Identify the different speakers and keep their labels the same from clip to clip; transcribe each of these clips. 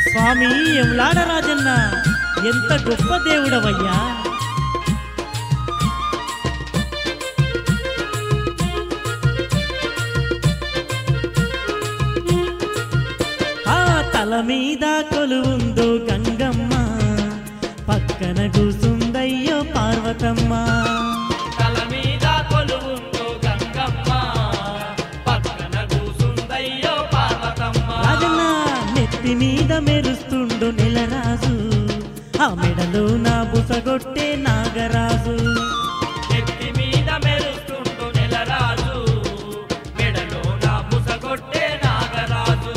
Speaker 1: స్వామి ఎంలాడ రాజన్న ఎంత గొప్ప దేవుడవయ్యా ఆ తల మీద కొలువుందో గంగమ్మ పక్కన కూసుందయ్యో పార్వతమ్మ
Speaker 2: తల మీద కొలువుందో గంగమ్మ పక్కన కూసుందయ్యో పార్వతమ్మ
Speaker 1: రాజన్న నెత్తి మీద మెరుస్తుండు నెలరాజు ఆ మెడలో నా బుసగొట్టే నాగరాజు
Speaker 2: ఎత్తి మీద మెరుస్తుంటూ నెలరాజు మెడలో నా ముసగొట్టే నాగరాజు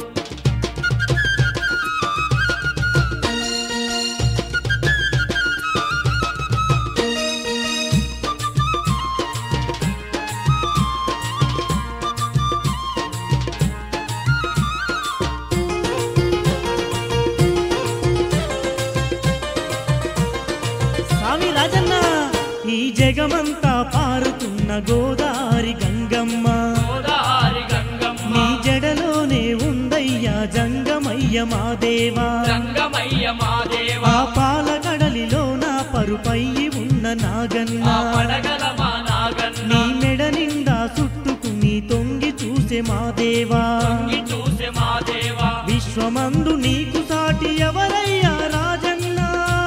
Speaker 1: స్వామి రాజన్న ఈ జగమంతా పారుతున్న గోదారి గంగమ్మ
Speaker 2: గోదావరి గంగమ్మ
Speaker 1: నీ జడలోనే ఉందయ్యా జంగమయ్య మా దేవా
Speaker 2: గంగమయ్య మా దేవ
Speaker 1: ఆ పాల కడలిలో నా పరుపై ఉన్న నాగన్న
Speaker 2: ఆ పడగల మా నాగన్న
Speaker 1: నీ మెడ నిండా చుట్టుకుని తొంగి చూసే మా దేవా
Speaker 2: తొంగి చూసే మా దేవ
Speaker 1: విశ్వమందు నీకు సాటి ఎవరయ్యా రాజన్న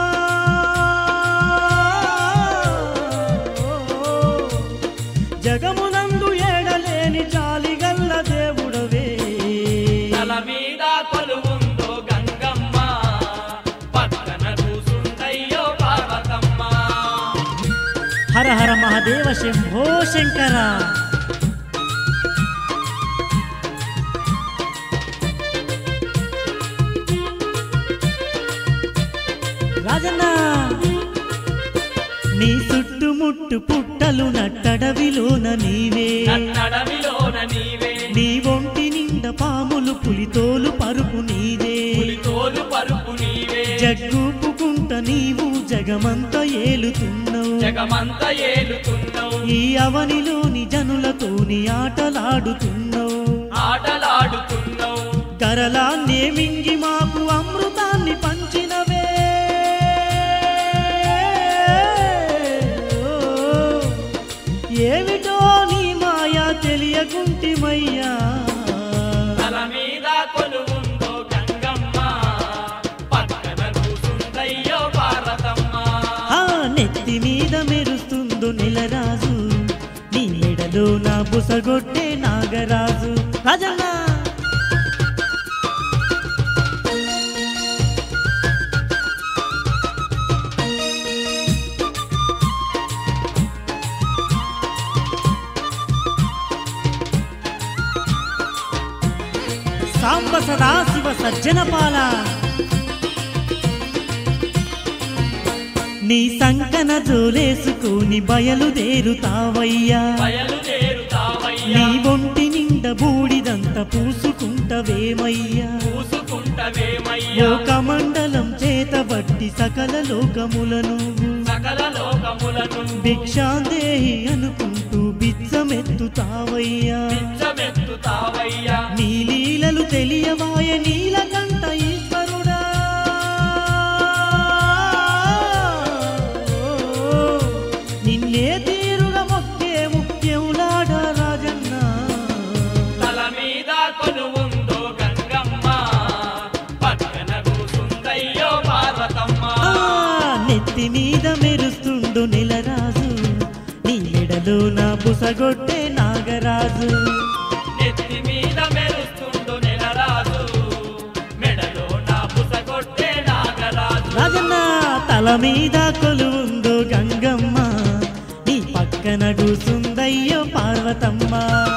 Speaker 1: జగమునందు ఏడలేని చాలిగల్ల దేవుడవే
Speaker 2: తల మీద కొలువుందో గంగమ్మ పక్కన కూసుందయ్యో పార్వతమ్మ
Speaker 1: హర హర మహాదేవ శంభో శంకర రాజన్న నీ చుట్టుముట్టు పుట్టలు నట్టడవిలోన నీవే
Speaker 2: నన్నడవిలోన నీవే
Speaker 1: నీ ఒంటి నిండా పాములు పులితోలు పరుపు నీదే
Speaker 2: పులితోలు పరుపు నీవే
Speaker 1: జగ్గూపుకుంట నీవు జగమంత ఏలుతున్నావు
Speaker 2: జగమంత ఏలుతున్నావు
Speaker 1: ఈ అవనిలోని జనులతోని ఆటలాడుతున్నావు
Speaker 2: ఆటలాడుతున్నావు
Speaker 1: గరలాన్నే మింగి మాకు అమృతాన్ని పంచినవే ఓ, ఏమిటో నీ మాయా తెలియకుంటిమయ్యా
Speaker 2: తల మీద కొలువుందో గంగమ్మ పక్కన కూసుందయ్యో పార్వతమ్మ
Speaker 1: ఆ నెత్తి మీద మెరుస్తుందో నెలరాజు నీ మెడలో నా బుసగొట్టే నాగరాజు రాజన్న సాంబ సదా శివ సజ్జనపాల నీ సంకన జోలేసుకుని బయలుదేరుతావయ్యా
Speaker 2: బయలుదేరుతావయ్యా
Speaker 1: నీ ఒంటి నిండ బూడిదంత పూసుకుంటవేమయ్యా
Speaker 2: పూసుకుంటవేమయ్యా
Speaker 1: లోకమండలం చేతబట్టి సకల లోకములను
Speaker 2: సకల లోకములను
Speaker 1: భిక్షాందేహి అనుకుంటూ బిచ్చమెత్తుతావయ్యా
Speaker 2: పిచ్చమెత్తుతావయ్యా
Speaker 1: నీ లీలలు తెలియవాయ నీలకంఠ ఈశ్వరుడా నిన్నే తీరుగా మొక్కే ముఖ్యంలాడ రాజన్న
Speaker 2: తల మీద కొలువుందో గంగమ్మ పక్కన కూసుందయ్యో పార్వతమ్మ
Speaker 1: ఆ, నెత్తి మీద మెరుస్తుండు నెలరాజు నీ మెడలో నా బుసగొట్టే నాగరాజు
Speaker 2: నెత్తి మీద మెరుస్తుండు నెలరాజు మెడలో నా పుసగొట్టే నాగరాజు
Speaker 1: రాజన్న తల మీద కొలువుందో గంగమ్మ నీ పక్కన కూసుందయ్యో పార్వతమ్మ